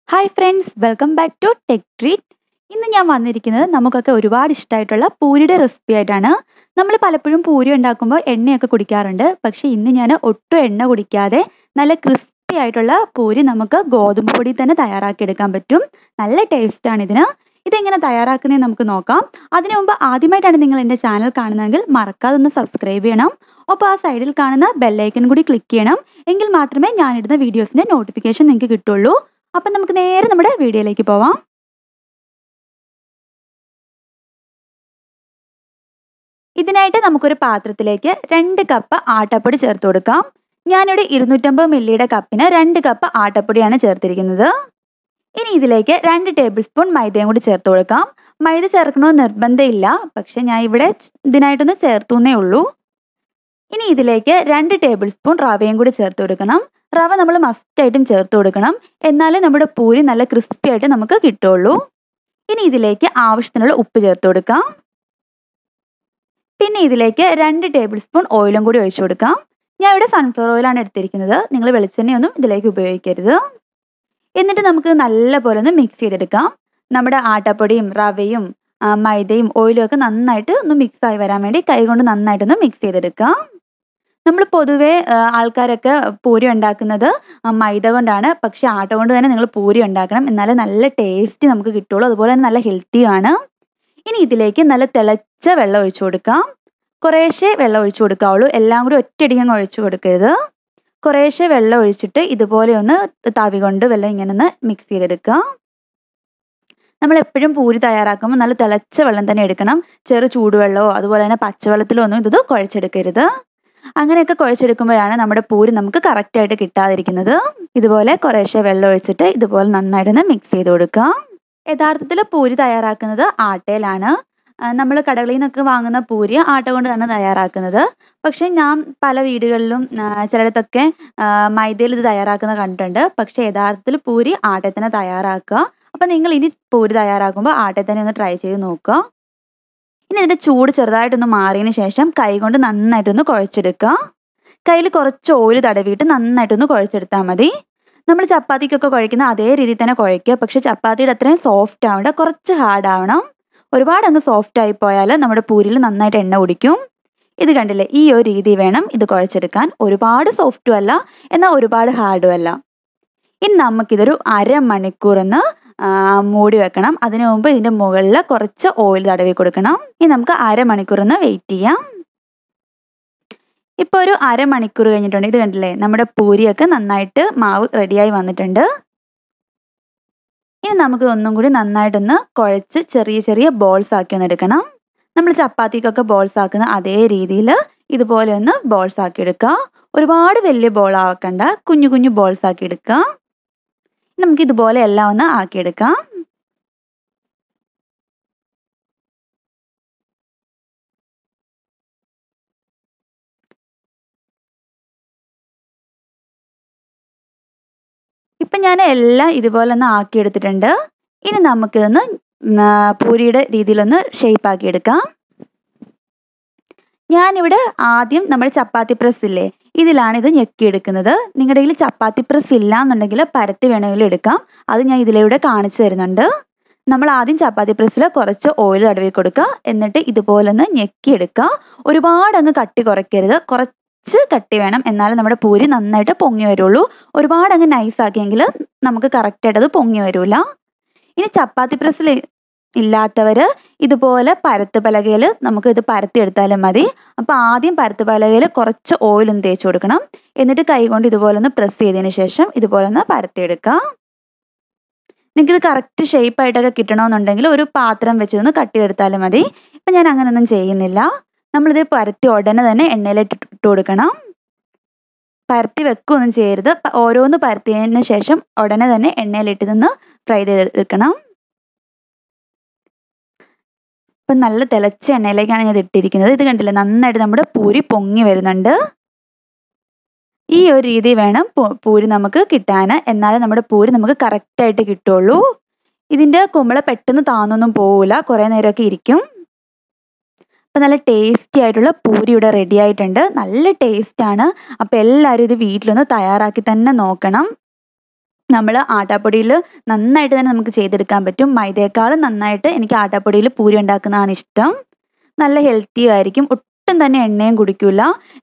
hi friends welcome back to Tech Treat ഇന്ന് ഞാൻ വന്നിരിക്കുന്നത് നമുക്കൊക്കെ ഒരുപാട് ഇഷ്ടമായിട്ടുള്ള പൂരിയുടെ റെസിപ്പി ആയിട്ടാണ് നമ്മൾ പലപ്പോഴും പൂരി ഉണ്ടാക്കുമ്പോൾ എണ്ണയൊക്കെ കുടിക്കാറുണ്ട് പക്ഷേ ഇന്ന് ഞാൻ ഒട്ടും എണ്ണ കുടിക്കാതെ നല്ല ക്രിസ്പി ആയിട്ടുള്ള പൂരി നമുക്ക് ഗോതമ്പ് പൊടി തന്നെ തയ്യാറാക്കിയെടുക്കാൻ പറ്റും നല്ല ടേസ്റ്റാണ് ഇതിന് ഇതെങ്ങനെ തയ്യാറാക്കുന്നത് നമുക്ക് നോക്കാം അതിനു മുമ്പ് ആദ്യമായിട്ടാണ് നിങ്ങൾ എൻ്റെ ചാനൽ കാണുന്നതെങ്കിൽ മറക്കാതെ ഒന്ന് സബ്സ്ക്രൈബ് ചെയ്യണം ഒപ്പം ആ സൈഡിൽ കാണുന്ന ബെല്ലൈക്കൺ കൂടി ക്ലിക്ക് ചെയ്യണം എങ്കിൽ മാത്രമേ ഞാനിടുന്ന വീഡിയോസിൻ്റെ നോട്ടിഫിക്കേഷൻ നിങ്ങൾക്ക് കിട്ടുള്ളൂ അപ്പം നമുക്ക് നേരെ നമ്മുടെ വീഡിയോയിലേക്ക് പോവാം ഇതിനായിട്ട് നമുക്കൊരു പാത്രത്തിലേക്ക് രണ്ട് കപ്പ് ആട്ടപ്പൊടി ചേർത്ത് കൊടുക്കാം ഞാനിവിടെ ഇരുന്നൂറ്റമ്പത് മില്ലിയുടെ കപ്പിന് രണ്ട് കപ്പ് ആട്ടപ്പൊടിയാണ് ചേർത്തിരിക്കുന്നത് ഇനി ഇതിലേക്ക് രണ്ട് ടേബിൾ സ്പൂൺ മൈദയും കൂടി ചേർത്ത് കൊടുക്കാം മൈദ ചേർക്കണമെന്ന് നിർബന്ധമില്ല പക്ഷെ ഞാൻ ഇവിടെ ഇതിനായിട്ടൊന്ന് ചേർത്തുന്നേ ഉള്ളൂ ഇനി ഇതിലേക്ക് രണ്ട് ടേബിൾ സ്പൂൺ റവയും കൂടി ചേർത്ത് കൊടുക്കണം റവ നമ്മൾ മസ്റ്റായിട്ടും ചേർത്ത് കൊടുക്കണം എന്നാലേ നമ്മുടെ പൂരി നല്ല ക്രിസ്പി ആയിട്ട് നമുക്ക് കിട്ടുള്ളൂ ഇനി ഇതിലേക്ക് ആവശ്യത്തിനുള്ള ഉപ്പ് ചേർത്ത് കൊടുക്കാം പിന്നെ ഇതിലേക്ക് രണ്ട് ടേബിൾ സ്പൂൺ ഓയിലും കൂടി ഒഴിച്ചു കൊടുക്കാം ഞാൻ ഇവിടെ സൺഫ്ലവർ ഓയിലാണ് എടുത്തിരിക്കുന്നത് നിങ്ങൾ വെളിച്ചെണ്ണയൊന്നും ഇതിലേക്ക് ഉപയോഗിക്കരുത് എന്നിട്ട് നമുക്ക് നല്ല പോലെ ഒന്ന് മിക്സ് ചെയ്തെടുക്കാം നമ്മുടെ ആട്ടപ്പൊടിയും റവയും മൈദയും ഓയിലും ഒക്കെ നന്നായിട്ട് ഒന്ന് മിക്സ് ആയി വരാൻ വേണ്ടി കൈകൊണ്ട് നന്നായിട്ടൊന്ന് മിക്സ് ചെയ്തെടുക്കാം നമ്മൾ പൊതുവേ ആൾക്കാരൊക്കെ പൂരി ഉണ്ടാക്കുന്നത് മൈദ കൊണ്ടാണ് പക്ഷെ ആട്ട കൊണ്ട് തന്നെ നിങ്ങൾ പൂരി ഉണ്ടാക്കണം എന്നാലേ നല്ല ടേസ്റ്റ് നമുക്ക് കിട്ടുള്ളൂ അതുപോലെ തന്നെ നല്ല ഹെൽത്തിയാണ് ഇനി ഇതിലേക്ക് നല്ല തിളച്ച വെള്ളം ഒഴിച്ചു കൊടുക്കാം കുറേശ്ശെ വെള്ളം ഒഴിച്ചു കൊടുക്കാവുള്ളൂ എല്ലാം കൂടി ഒറ്റയടിക്ക് അങ്ങ് ഒഴിച്ചു കൊടുക്കരുത് കുറേശ്ശെ വെള്ളം ഒഴിച്ചിട്ട് ഇതുപോലെ ഒന്ന് തവി കൊണ്ട് വെള്ളം ഇങ്ങനെ ഒന്ന് മിക്സ് ചെയ്തെടുക്കുക നമ്മൾ എപ്പോഴും പൂരി തയ്യാറാക്കുമ്പോൾ നല്ല തിളച്ച വെള്ളം തന്നെ എടുക്കണം ചെറു ചൂടുവെള്ളമോ അതുപോലെ തന്നെ പച്ചവെള്ളത്തിലോ ഒന്നും ഇത് കുഴച്ചെടുക്കരുത് അങ്ങനെയൊക്കെ കുഴച്ചെടുക്കുമ്പോഴാണ് നമ്മുടെ പൂരി നമുക്ക് കറക്റ്റായിട്ട് കിട്ടാതിരിക്കുന്നത് ഇതുപോലെ കുറേശ്ശെ വെള്ളം ഒഴിച്ചിട്ട് ഇതുപോലെ നന്നായിട്ടൊന്ന് മിക്സ് ചെയ്ത് കൊടുക്കുക യഥാർത്ഥത്തിൽ പൂരി തയ്യാറാക്കുന്നത് ആട്ടയിലാണ് നമ്മൾ കടകളിൽ നിന്നൊക്കെ വാങ്ങുന്ന പൂരി ആട്ട കൊണ്ട് തന്നെ തയ്യാറാക്കുന്നത് പക്ഷേ ഞാൻ പല വീടുകളിലും ചിലയിടത്തൊക്കെ മൈദയിൽ ഇത് തയ്യാറാക്കുന്നത് കണ്ടിട്ടുണ്ട് പക്ഷേ യഥാർത്ഥത്തിൽ പൂരി ആട്ടയിൽ തന്നെ തയ്യാറാക്കുക അപ്പം നിങ്ങൾ ഇനി പൂരി തയ്യാറാക്കുമ്പോൾ ആട്ടയിൽ തന്നെ ഒന്ന് ട്രൈ ചെയ്ത് നോക്കുക ഇനി ഇതിൻ്റെ ചൂട് ചെറുതായിട്ടൊന്ന് മാറിയതിന് ശേഷം കൈ കൊണ്ട് നന്നായിട്ടൊന്ന് കുഴച്ചെടുക്കുക കയ്യിൽ കുറച്ച് ഓയിൽ തടവിയിട്ട് നന്നായിട്ടൊന്ന് കുഴച്ചെടുത്താൽ മതി നമ്മൾ ചപ്പാത്തിക്കൊക്കെ കുഴക്കുന്ന അതേ രീതിയിൽ തന്നെ കുഴയ്ക്കുക പക്ഷെ ചപ്പാത്തിയുടെ അത്രയും സോഫ്റ്റ് ആവണ്ട കുറച്ച് ഹാർഡ് ആവണം ഒരുപാട് അങ്ങ് സോഫ്റ്റ് ആയി പോയാൽ നമ്മുടെ പൂരിൽ നന്നായിട്ട് എണ്ണ കുടിക്കും ഇത് കണ്ടില്ലേ ഈ ഒരു രീതി വേണം ഇത് കുഴച്ചെടുക്കാൻ ഒരുപാട് സോഫ്റ്റും അല്ല എന്നാൽ ഒരുപാട് ഹാർഡും അല്ല ഇനി നമുക്കിതൊരു അരമണിക്കൂർ ഒന്ന് മൂടി വെക്കണം അതിനു മുമ്പ് ഇതിൻ്റെ മുകളിൽ കുറച്ച് ഓയിൽ തടവി കൊടുക്കണം ഇനി നമുക്ക് അരമണിക്കൂർ ഒന്ന് വെയിറ്റ് ചെയ്യാം ഇപ്പോൾ ഒരു അരമണിക്കൂർ കഴിഞ്ഞിട്ടുണ്ട് ഇത് കണ്ടില്ലേ നമ്മുടെ പൂരിയൊക്കെ നന്നായിട്ട് മാവ് റെഡിയായി വന്നിട്ടുണ്ട് ഇനി നമുക്ക് ഒന്നും കൂടി നന്നായിട്ടൊന്ന് കുഴച്ച് ചെറിയ ചെറിയ ബോൾസ് ആക്കി ഒന്ന് എടുക്കണം നമ്മൾ ചപ്പാത്തിക്കൊക്കെ ബോൾസ് ആക്കുന്ന അതേ രീതിയിൽ ഇതുപോലെ ഒന്ന് ബോൾസ് ആക്കി എടുക്കുക ഒരുപാട് വലിയ ബോൾ ആക്കണ്ട കുഞ്ഞു കുഞ്ഞു ബോൾസ് ആക്കി എടുക്കുക നമുക്ക് ഇതുപോലെ എല്ലാം ഒന്ന് ആക്കിയെടുക്കാം ഇപ്പം ഞാൻ എല്ലാം ഇതുപോലെ ഒന്ന് ആക്കിയെടുത്തിട്ടുണ്ട് ഇനി നമുക്കിതൊന്ന് പൂരിയുടെ രീതിയിലൊന്ന് ഷേപ്പ് ആക്കിയെടുക്കാം ഞാനിവിടെ ആദ്യം നമ്മുടെ ചപ്പാത്തി പ്രസ് ഇല്ലേ ഇതിലാണ് ഇത് ഞെക്കിയെടുക്കുന്നത് നിങ്ങളുടെ കയ്യിൽ ചപ്പാത്തി പ്രസ് ഇല്ല എന്നുണ്ടെങ്കിൽ പരത്തി വേണമെങ്കിലും എടുക്കാം അത് ഞാൻ ഇതിലൂടെ കാണിച്ചു തരുന്നുണ്ട് നമ്മൾ ആദ്യം ചപ്പാത്തി പ്രസ്സിൽ കുറച്ച് ഓയിൽ തടവി കൊടുക്കുക എന്നിട്ട് ഇതുപോലെ ഒന്ന് ഞെക്കിയെടുക്കുക ഒരുപാട് അങ്ങ് കട്ടി കുറയ്ക്കരുത് കുറച്ച് കട്ടി വേണം എന്നാലും നമ്മുടെ പൂരി നന്നായിട്ട് പൊങ്ങി വരുള്ളൂ ഒരുപാട് അങ്ങ് നൈസ് ആക്കിയെങ്കിൽ നമുക്ക് കറക്റ്റായിട്ട് അത് പൊങ്ങി വരില്ല ഇനി ചപ്പാത്തി പ്രസ്സിൽ ഇല്ലാത്തവർ ഇതുപോലെ പരത്ത് പലകയിൽ നമുക്ക് ഇത് പരത്തിയെടുത്താലും മതി അപ്പോൾ ആദ്യം പരത്ത് പലകയിൽ കുറച്ച് ഓയിലൊന്ന് തേച്ച് കൊടുക്കണം എന്നിട്ട് കൈ കൊണ്ട് ഇതുപോലെ ഒന്ന് പ്രസ് ചെയ്തതിന് ശേഷം ഇതുപോലെ ഒന്ന് പരത്തിയെടുക്കുക നിങ്ങൾക്കിത് കറക്റ്റ് ഷേപ്പ് ആയിട്ടൊക്കെ കിട്ടണമെന്നുണ്ടെങ്കിൽ ഒരു പാത്രം വെച്ച് ഒന്ന് കട്ട് ചെയ്തെടുത്താലും മതി ഇപ്പം ഞാൻ അങ്ങനെയൊന്നും ചെയ്യുന്നില്ല നമ്മളിത് പരത്തി ഉടനെ തന്നെ എണ്ണയിലിട്ട് ഇട്ട് കൊടുക്കണം പരത്തി വെക്കുകയൊന്നും ചെയ്യരുത് ഓരോന്ന് പരത്തിയതിന് ശേഷം ഉടനെ തന്നെ എണ്ണയിലിട്ട് നിന്ന് ഫ്രൈ ചെയ്തെടുക്കണം ഇപ്പം നല്ല തിളച്ച എണ്ണയിലേക്കാണ് ഞാൻ ഇട്ടിരിക്കുന്നത് ഇത് കണ്ടില്ലേ നന്നായിട്ട് നമ്മുടെ പൂരി പൊങ്ങി വരുന്നുണ്ട് ഈ ഒരു രീതി വേണം പൂരി നമുക്ക് കിട്ടാൻ എന്നാലേ നമ്മുടെ പൂരി നമുക്ക് കറക്റ്റായിട്ട് കിട്ടുള്ളൂ ഇതിൻ്റെ കുമ്പള പെട്ടെന്ന് താന്നൊന്നും പോവില്ല കുറേ നേരമൊക്കെ ഇരിക്കും അപ്പം നല്ല ടേസ്റ്റി ആയിട്ടുള്ള പൂരി ഇവിടെ റെഡി ആയിട്ടുണ്ട് നല്ല ടേസ്റ്റാണ് അപ്പോൾ എല്ലാവരും ഇത് വീട്ടിലൊന്ന് തയ്യാറാക്കി തന്നെ നോക്കണം നമ്മൾ ആട്ടാപ്പൊടിയിൽ നന്നായിട്ട് തന്നെ നമുക്ക് ചെയ്തെടുക്കാൻ പറ്റും മൈദയേക്കാളും നന്നായിട്ട് എനിക്ക് ആട്ടാപ്പൊടിയിൽ പൂരി ഉണ്ടാക്കുന്നതാണ് ഇഷ്ടം നല്ല ഹെൽത്തി ആയിരിക്കും ഒട്ടും തന്നെ എണ്ണയും കുടിക്കില്ല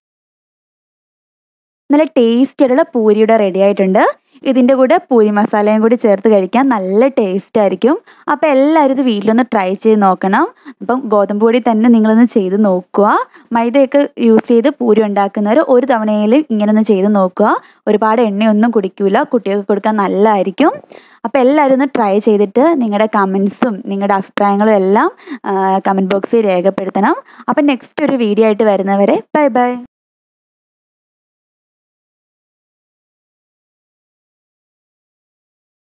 നല്ല ടേസ്റ്റ് ആയിട്ടുള്ള പൂരിയുടെ റെഡി ആയിട്ടുണ്ട് ഇതിൻ്റെ കൂടെ പൂരി മസാലയും കൂടി ചേർത്ത് കഴിക്കാൻ നല്ല ടേസ്റ്റ് ആയിരിക്കും അപ്പോൾ എല്ലാവരും ഇത് വീട്ടിലൊന്ന് ട്രൈ ചെയ്ത് നോക്കണം അപ്പം ഗോതമ്പ് പൊടി തന്നെ നിങ്ങളൊന്ന് ചെയ്ത് നോക്കുക മൈദയൊക്കെ യൂസ് ചെയ്ത് പൂരി ഉണ്ടാക്കുന്നവർ ഒരു തവണയിൽ ഇങ്ങനെ ഒന്ന് ചെയ്ത് നോക്കുക ഒരുപാട് എണ്ണയൊന്നും കുടിക്കില്ല കുട്ടികൾക്ക് കൊടുക്കാൻ നല്ലതായിരിക്കും അപ്പോൾ എല്ലാവരും ഒന്ന് ട്രൈ ചെയ്തിട്ട് നിങ്ങളുടെ കമൻസും നിങ്ങളുടെ അഭിപ്രായങ്ങളും എല്ലാം കമൻറ്റ് ബോക്സിൽ രേഖപ്പെടുത്തണം അപ്പം നെക്സ്റ്റ് ഒരു വീഡിയോ ആയിട്ട് വരുന്നവരെ ബൈ ബൈ